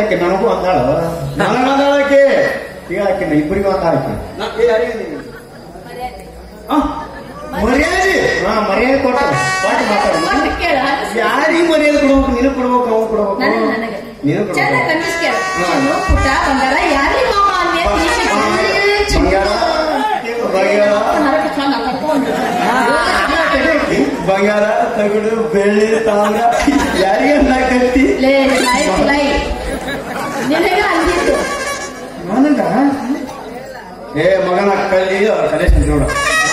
ಆಕೆ ನನಗೂ ಅಂದಾಳು ನನಗ ಅಂದಾಳಕ್ಕೆ ಹೇಳಕ್ಕೆ ಇಬ್ಬರಿಗೂ ಅಂದಾಳಕ್ಕೆ ನಾ ಏ ಯಾರಿಗೆ ಅಂದಿನಿ? ಆ? ಮರ್ಯಾದೆ ಹಾ ಮರ್ಯಾದೆ ಕೊಟ್ಟು ಕೊಟ್ಟು ಮಾತಾಡು ಮತ್ತೆ ಕೇಳು ಯಾರಿಗೆ ಮರ್ಯಾದೆ ಕೊಡ್ಬೇಕು ನಿನಗ್ ಕೊಡ್ಬೇಕು ಅವ್ನು ಕೊಡ್ಬೇಕು ನನಗೆ ನನಗೆ ನೀನು ಚಂದ ಕೊಡ್ಬೇಕು ಕನ್ಫ್ಯೂಸ್ ಕೇಳು ಹಾ. ಚಂದು, ಪುಟ್ಟ ಬಂಗಾರ ಯಾರಿಗೆ ಮಾಮ ಅಂದೆ ಬಂಗಾರ ಬಂಗಾರ ಹರಕೆ ಚಂದ ಕರ್ಕೊಂಡು ಬಂಗಾರ ತಗಡು ಬೆಳ್ಳಿ ತಾಮ್ರ ಯಾರಿಗೆ ಅಂದಾಕತ್ತಿ ಲೇ ಲೈಫ್ ಲೈಫ್ ನಿನಗೆ ಅಂದಿದ್ದು ನನಗ ಏ ಮಗನ ಕಲ್ಲಿ ಕಲೇಶ್ ನೋಡ